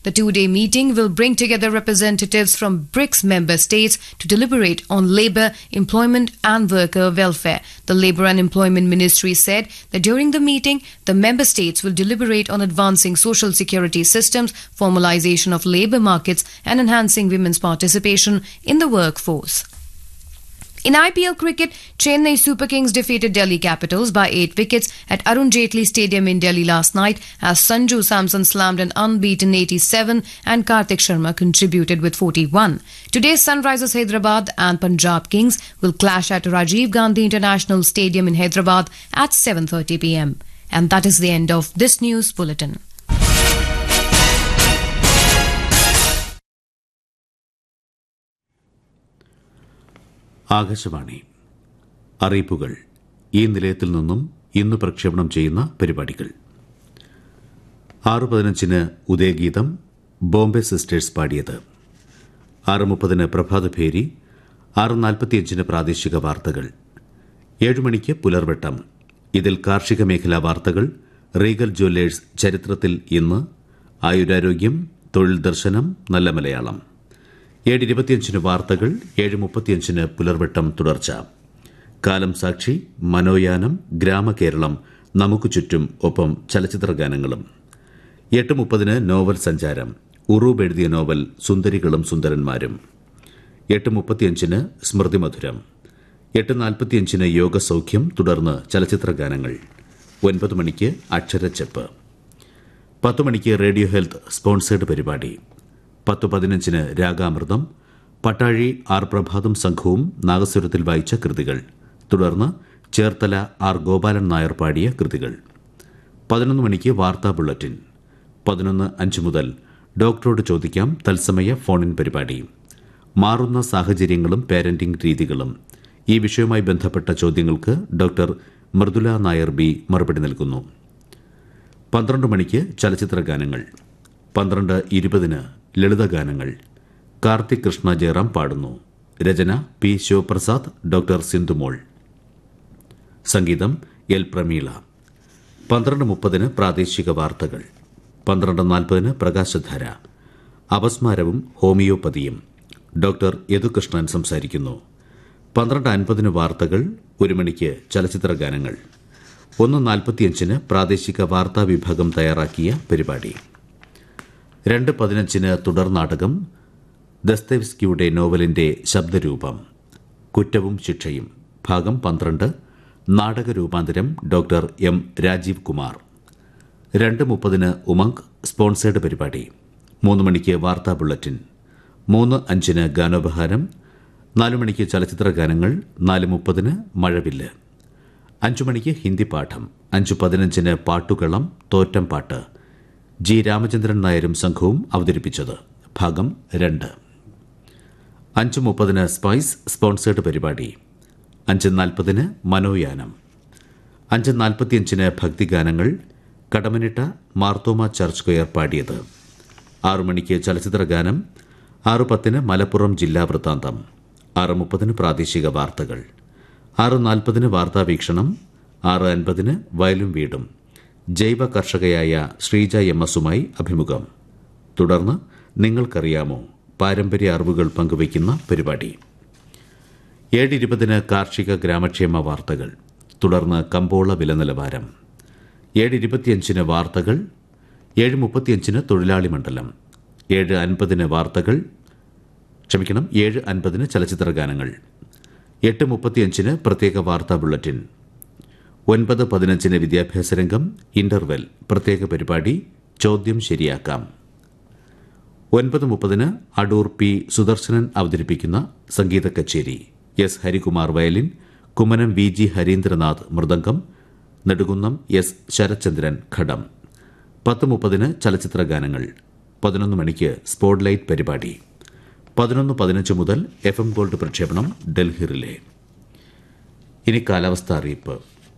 The two day meeting will bring together representatives from BRICS member states to deliberate on labour, employment, and worker welfare. The Labour and Employment Ministry said that during the meeting, the member states will deliberate on advancing social security systems, formalisation of labour markets, and enhancing women's participation in the workforce. In IPL cricket, Chennai Super Kings defeated Delhi Capitals by 8 wickets at Arun Jaitley Stadium in Delhi last night as Sanju Samson slammed an unbeaten 87 and Karthik Sharma contributed with 41. Today, Sunrisers Hyderabad and Punjab Kings will clash at Rajiv Gandhi International Stadium in Hyderabad at 7:30 p.m. And that is the end of this news bulletin. Akashvani അറിയിപ്പുകൾ ഈ നിലയത്തിൽ നിന്നും ഇന്ന് പ്രക്ഷേപണം ചെയ്യുന്ന പരിപാടികൾ ആറ് പതിനഞ്ചിന് ഉദയഗീതം ബോംബെ സിസ്റ്റേഴ്സ് പാടിയത് ആറ് മുപ്പതിന് പ്രഭാതഭേരി ആറ് നാൽപ്പത്തിയഞ്ചിന് പ്രാദേശിക വാർത്തകൾ ഏഴ് മണിക്ക് പുലർവെട്ടം ഇതിൽ കാർഷിക മേഖലാ വാർത്തകൾ റീഗൽ ജ്വല്ലേഴ്സ് ചരിത്രത്തിൽ ഇന്ന് ആയുരാരോഗ്യം തൊഴിൽ ദർശനം നല്ല മലയാളം ഏഴ് ഇരുപത്തിയഞ്ചിന് വാർത്തകൾ ഏഴ് മുപ്പത്തിയഞ്ചിന് പുലർവെട്ടം തുടർച്ച കാലം സാക്ഷി മനോയാനം ഗ്രാമകേരളം നമുക്ക് ചുറ്റും ഒപ്പം ചലച്ചിത്ര ഗാനങ്ങളും എട്ട് മുപ്പതിന് നോവൽ സഞ്ചാരം ഉറൂബ് എഴുതിയ നോവൽ സുന്ദരികളും സുന്ദരന്മാരും എട്ട് മുപ്പത്തിയഞ്ചിന് സ്മൃതി മധുരം എട്ട് നാൽപ്പത്തിയഞ്ചിന് യോഗസൗഖ്യം തുടർന്ന് ചലച്ചിത്ര ഗാനങ്ങൾ ഒൻപത് മണിക്ക് അക്ഷരച്ചെപ്പ് പത്ത് മണിക്ക് റേഡിയോ ഹെൽത്ത് സ്പോൺസേഡ് പരിപാടി പത്ത് പതിനഞ്ചിന് രാഗാമൃതം പട്ടാഴി ആർ പ്രഭാതും സംഘവും നാഗസ്വരത്തിൽ വായിച്ച കൃതികൾ തുടർന്ന് ചേർത്തല ആർ ഗോപാലൻ നായർ പാടിയ കൃതികൾ പതിനൊന്ന് മണിക്ക് വാർത്താ ബുള്ളറ്റിൻ പതിനൊന്ന് അഞ്ച് മുതൽ ഡോക്ടറോട് ചോദിക്കാം തത്സമയ ഫോണിൻ പരിപാടി മാറുന്ന സാഹചര്യങ്ങളും പാരന്റിംഗ് രീതികളും ഈ വിഷയവുമായി ബന്ധപ്പെട്ട ചോദ്യങ്ങൾക്ക് ഡോക്ടർ മൃദുല നായർ ബി മറുപടി നൽകുന്നു പന്ത്രണ്ട് മണിക്ക് ചലച്ചിത്ര ഗാനങ്ങൾ പന്ത്രണ്ട് ഇരുപതിന് ലളിതഗാനങ്ങൾ കാർത്തിക് കൃഷ്ണ ജയറാം പാടുന്നു രചന പി ശിവപ്രസാദ് ഡോക്ടർ സിന്ധുമോൾ സംഗീതം എൽ പ്രമീള പന്ത്രണ്ട് മുപ്പതിന് പ്രാദേശിക വാർത്തകൾ പന്ത്രണ്ട് നാൽപ്പതിന് പ്രകാശധാര അപസ്മാരവും ഹോമിയോപ്പതിയും ഡോക്ടർ യദുകൃഷ്ണൻ സംസാരിക്കുന്നു പന്ത്രണ്ട് അൻപതിന് വാർത്തകൾ ഒരു മണിക്ക് ചലച്ചിത്ര ഗാനങ്ങൾ ഒന്ന് നാൽപ്പത്തിയഞ്ചിന് പ്രാദേശിക വാർത്താ വിഭാഗം തയ്യാറാക്കിയ പരിപാടി രണ്ട് പതിനഞ്ചിന് തുടർ നാടകം ദസ്തവിസ്കിയുടെ നോവലിന്റെ ശബ്ദരൂപം കുറ്റവും ശിക്ഷയും ഭാഗം പന്ത്രണ്ട് നാടക രൂപാന്തരം ഡോക്ടർ എം രാജീവ് കുമാർ രണ്ട് മുപ്പതിന് ഉമംഗ് സ്പോൺസേഡ് പരിപാടി മൂന്ന് മണിക്ക് വാർത്താ ബുള്ളറ്റിൻ മൂന്ന് അഞ്ചിന് ഗാനോപഹാരം നാലു മണിക്ക് ചലച്ചിത്ര ഗാനങ്ങൾ നാല് മുപ്പതിന് മഴവില്ല് അഞ്ചു മണിക്ക് ഹിന്ദി പാഠം അഞ്ചു പതിനഞ്ചിന് പാട്ടുകളം തോറ്റം പാട്ട് ജി രാമചന്ദ്രൻ നായരും സംഘവും അവതരിപ്പിച്ചത് ഭാഗം രണ്ട് അഞ്ച് മുപ്പതിന് സ്പൈസ് സ്പോൺസേഡ് പരിപാടി അഞ്ച് നാൽപ്പതിന് മനോയാനം അഞ്ച് നാൽപ്പത്തിയഞ്ചിന് ഭക്തിഗാനങ്ങൾ കടമനിട്ട മാർത്തോമ ചർച്ച് സ്ക്വയർ പാടിയത് ആറു മണിക്ക് ചലച്ചിത്ര ഗാനം ആറ് പത്തിന് മലപ്പുറം ജില്ലാ വൃത്താന്തം ആറ് മുപ്പതിന് പ്രാദേശിക വാർത്തകൾ ആറ് നാൽപ്പതിന് വാർത്താവീക്ഷണം ആറ് അൻപതിന് വയലും വീടും ജൈവ കർഷകയായ ശ്രീജ എം എസുമായി അഭിമുഖം തുടർന്ന് നിങ്ങൾക്കറിയാമോ പാരമ്പര്യ അറിവുകൾ പങ്കുവയ്ക്കുന്ന പരിപാടി ഏഴ് ഇരുപതിന് കാർഷിക ഗ്രാമക്ഷേമ വാർത്തകൾ തുടർന്ന് കമ്പോള വില നിലവാരം ഏഴ് ഇരുപത്തിയഞ്ചിന് വാർത്തകൾ ഏഴ് മുപ്പത്തിയഞ്ചിന് തൊഴിലാളി മണ്ഡലം ഏഴ് അൻപതിന് വാർത്തകൾ ക്ഷമിക്കണം ഏഴ് അൻപതിന് ചലച്ചിത്ര ഗാനങ്ങൾ എട്ട് മുപ്പത്തിയഞ്ചിന് പ്രത്യേക വാർത്താ ബുള്ളറ്റിൻ ഒൻപത് പതിനഞ്ചിന് വിദ്യാഭ്യാസ രംഗം ഇന്റർവെൽ പ്രത്യേക പരിപാടി ചോദ്യം ശരിയാക്കാം ഒൻപത് മുപ്പതിന് അടൂർ പി സുദർശനൻ അവതരിപ്പിക്കുന്ന സംഗീത കച്ചേരി S Harikumar violin Kummanam V G Harindranath mridangam Nedukunnam S Sarathchandran ghatam പത്ത് മുപ്പതിന് ചലച്ചിത്ര ഗാനങ്ങൾ പതിനൊന്ന് മണിക്ക് സ്പോട്ട്ലൈറ്റ് പരിപാടി പതിനൊന്ന് പതിനഞ്ച് മുതൽ എഫ് എം ഗോൾഡ് പ്രക്ഷേപണം ഡൽഹി റിലേ ഇനി കാലാവസ്ഥ അറിയിപ്പ്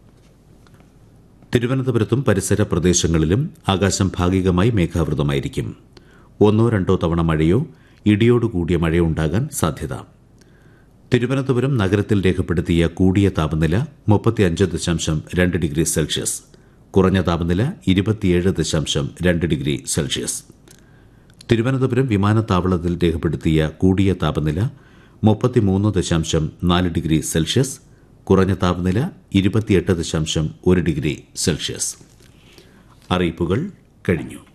തിരുവനന്തപുരത്തും പരിസര പ്രദേശങ്ങളിലും ആകാശം ഭാഗികമായി മേഘാവൃതമായിരിക്കും ഒന്നോ രണ്ടോ തവണ മഴയോ ഇടിയോടുകൂടിയ മഴയോ ഉണ്ടാകാൻ സാധ്യത തിരുവനന്തപുരം നഗരത്തിൽ രേഖപ്പെടുത്തിയ കൂടിയ താപനില മുപ്പത്തിയഞ്ച് ദശാംശം രണ്ട് ഡിഗ്രി സെൽഷ്യസ് കുറഞ്ഞ താപനില ഇരുപത്തിയേഴ് ദശാംശം രണ്ട് ഡിഗ്രി സെൽഷ്യസ് തിരുവനന്തപുരം വിമാനത്താവളത്തിൽ രേഖപ്പെടുത്തിയ കൂടിയ താപനില മുപ്പത്തിമൂന്ന് ദശാംശം നാല് ഡിഗ്രി സെൽഷ്യസ് കുറഞ്ഞ താപനില ഇരുപത്തിയെട്ട് ദശാംശം ഒരു ഡിഗ്രി സെൽഷ്യസ് അറിയിപ്പുകൾ കഴിഞ്ഞു